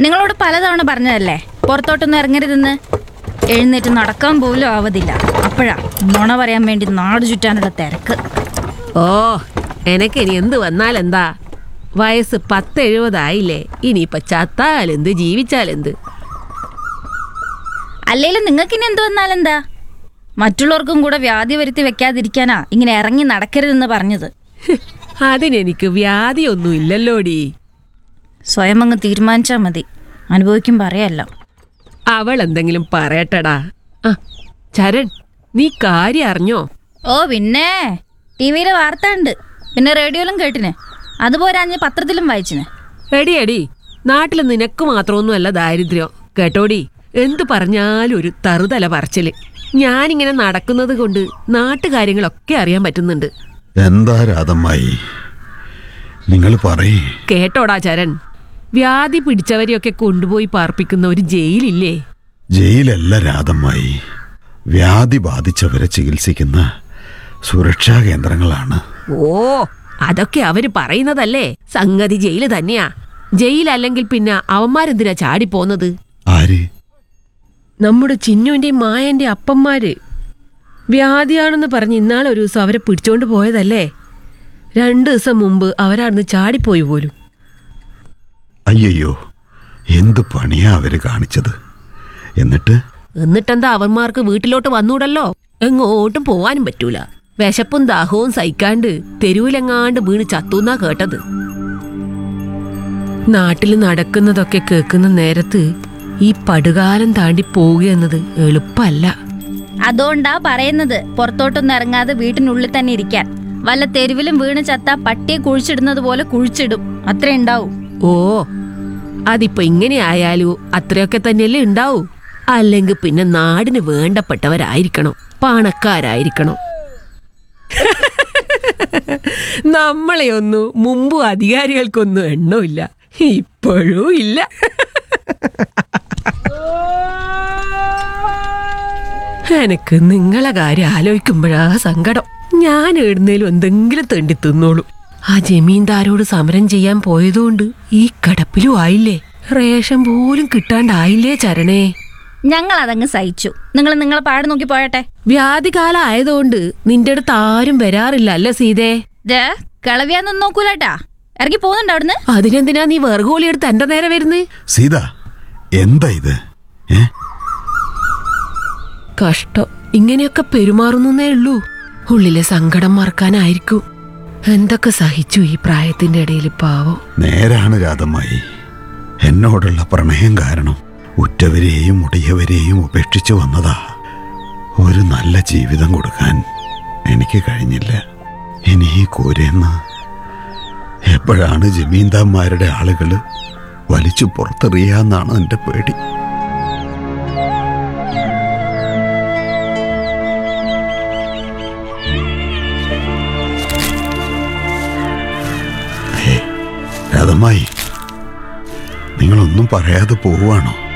നിങ്ങളോട് പലതവണ പറഞ്ഞതല്ലേ പുറത്തോട്ടൊന്നും ഇറങ്ങരുതെന്ന് എഴുന്നേറ്റ് നടക്കാൻ പോലും ആവതില്ല അപ്പോഴാ നുണ പറയാൻ വേണ്ടി നാട് ചുറ്റാനുള്ള തിരക്ക് ഓ എനക്ക് ഇനി എന്ത് വന്നാലെന്താ വയസ്സ് പത്തെഴുപതായില്ലേ ഇനിയിപ്പൊ ചത്താലെന്ത് ജീവിച്ചാലെന്ത് അല്ലേലും നിങ്ങൾക്ക് ഇനി എന്ത് വന്നാലെന്താ മറ്റുള്ളവർക്കും കൂടെ വ്യാധി വരുത്തി വെക്കാതിരിക്കാനാ ഇങ്ങനെ ഇറങ്ങി നടക്കരുതെന്ന് പറഞ്ഞത് ഹ്, അതിനെനിക്ക് വ്യാധിയൊന്നും ഇല്ലല്ലോടി സ്വയം അങ്ങ് തീരുമാനിച്ചാൽ മതി അനുഭവിക്കും പറയല്ല അവൾ എന്തെങ്കിലും പറയട്ടടാ ആ ചരൺ നീ കാര്യം അറിഞ്ഞോ ഓ പിന്നെ ടി വിയിൽ വാർത്ത ഉണ്ട് പിന്നെ റേഡിയോയിലും കേട്ടിന് അതുപോലെ അഞ്ഞ് പത്രത്തിലും വായിച്ചിന് എടി എടി നാട്ടിൽ നിനക്ക് മാത്രമൊന്നുമല്ല ദാരിദ്ര്യം കേട്ടോടി എന്തു പറഞ്ഞാലും ഒരു തറുതല പറച്ചില് ഞാനിങ്ങനെ നടക്കുന്നത് കൊണ്ട് നാട്ടുകാര്യങ്ങളൊക്കെ അറിയാൻ പറ്റുന്നുണ്ട് എന്താ രാധമ്മായി നിങ്ങൾ പറയേ കേട്ടോടാ ചരൺ വ്യാധി പിടിച്ചവരെയൊക്കെ കൊണ്ടുപോയി പാർപ്പിക്കുന്ന ഒരു ജയിലില്ലേ ജയിലല്ല രാധമ്മായി വ്യാധി ബാധിച്ചവരെ ചികിത്സിക്കുന്ന സുരക്ഷാ കേന്ദ്രങ്ങളാണ് ഓ അതൊക്കെ അവര് പറയുന്നതല്ലേ സംഗതി ജയില് തന്നെയാ ജയിലല്ലെങ്കിൽ പിന്നെ അവന്മാരെന്തിനാ ചാടിപ്പോന്നത് ആര് നമ്മുടെ ചിന്നുവിന്റെയും മായന്റെ അപ്പന്മാര് വ്യാധിയാണെന്ന് പറഞ്ഞ് ഇന്നാളെ ഒരു ദിവസം അവരെ പിടിച്ചോണ്ട് പോയതല്ലേ രണ്ടു ദിവസം മുമ്പ് അവരാടുന്ന് ചാടിപ്പോയി പോലും അയ്യയ്യോ എന്ത് പണിയാ അവര് കാണിച്ചത് എന്നിട്ട് എന്നിട്ടെന്താ അവന്മാർക്ക് വീട്ടിലോട്ട് വന്നൂടല്ലോ എങ്ങോട്ടും പോവാനും പറ്റൂല വിശപ്പും ദാഹവും സഹിക്കാണ്ട് തെരുവിലെങ്ങാണ്ട് വീണ് ചത്തൂന്നാ കേട്ടത് നാട്ടിൽ നടക്കുന്നതൊക്കെ കേൾക്കുന്ന നേരത്ത് ഈ പടുകാലം താണ്ടി പോവുക എന്നത് എളുപ്പമല്ല അതുകൊണ്ടാ പറയുന്നത് പുറത്തോട്ടൊന്നും ഇറങ്ങാതെ വീട്ടിനുള്ളിൽ തന്നെ ഇരിക്കാൻ വല്ല തെരുവിലും വീണ് ചത്ത പട്ടിയെ കുഴിച്ചിടുന്നത് പോലെ കുഴിച്ചിടും അത്രേ ഉണ്ടാവും ഓ അതിപ്പോ ഇങ്ങനെ ആയാലൂ അത്രയൊക്കെ തന്നെയല്ലേ ഉണ്ടാവൂ അല്ലെങ്കിൽ പിന്നെ നാടിന് വേണ്ടപ്പെട്ടവരായിരിക്കണം പണക്കാരായിരിക്കണം നമ്മളെ ഒന്നും മുമ്പും അധികാരികൾക്കൊന്നും എണ്ണമില്ല ഇപ്പോഴും ഇല്ല എനക്ക് നിങ്ങളെ കാര്യം ആലോചിക്കുമ്പോഴാ സങ്കടം ഞാൻ എഴുന്നേലും എന്തെങ്കിലും തെണ്ടി തിന്നോളൂ ആ ജമീന്ദാരോട് സമരം ചെയ്യാൻ പോയതുകൊണ്ട് ഈ കിടപ്പിലും ആയില്ലേ റേഷൻ പോലും കിട്ടാണ്ടായില്ലേ ചരണേ ഞങ്ങൾ അതങ്ങ് സഹിച്ചു നിങ്ങൾ നിങ്ങളെ പാട് നോക്കി പോയട്ടെ വ്യാധികാലം ആയതുകൊണ്ട് നിന്റെ അടുത്ത് ആരും വരാറില്ല അല്ലേ സീതേ ദേ കിളവിയാന്നൊന്നും നോക്കൂലട്ടാ ഇറങ്ങി പോകുന്നുണ്ട് അവിടുന്ന് അതിനെന്തിനാ നീ വെറുകോലി എടുത്ത് എന്റെ നേരെ വരുന്നേ സീത എന്താ ഇത് ഏ കഷ്ടം ഇങ്ങനെയൊക്കെ പെരുമാറുന്നേ ഉള്ളൂ ഉള്ളിലെ സങ്കടം മറക്കാനായിരിക്കും എന്തൊക്കെ സഹിച്ചു ഈ പ്രായത്തിന്റെ ഇടയിൽ പാവം നേരാണ് രാധമ്മായി എന്നോടുള്ള പ്രണയം കാരണം ഉറ്റവരെയും മുടിയവരെയും ഉപേക്ഷിച്ചു വന്നതാ ഒരു നല്ല ജീവിതം കൊടുക്കാൻ എനിക്ക് കഴിഞ്ഞില്ല ഇനി ഈ കൂരേന്ന് എപ്പോഴാണ് ജമീന്ദാന്മാരുടെ ആളുകൾ വലിച്ചു പുറത്തെറിയാന്നാണ് എൻ്റെ പേടി ഹേ, രാധമ്മായി നിങ്ങളൊന്നും പറയാതെ പോവാണോ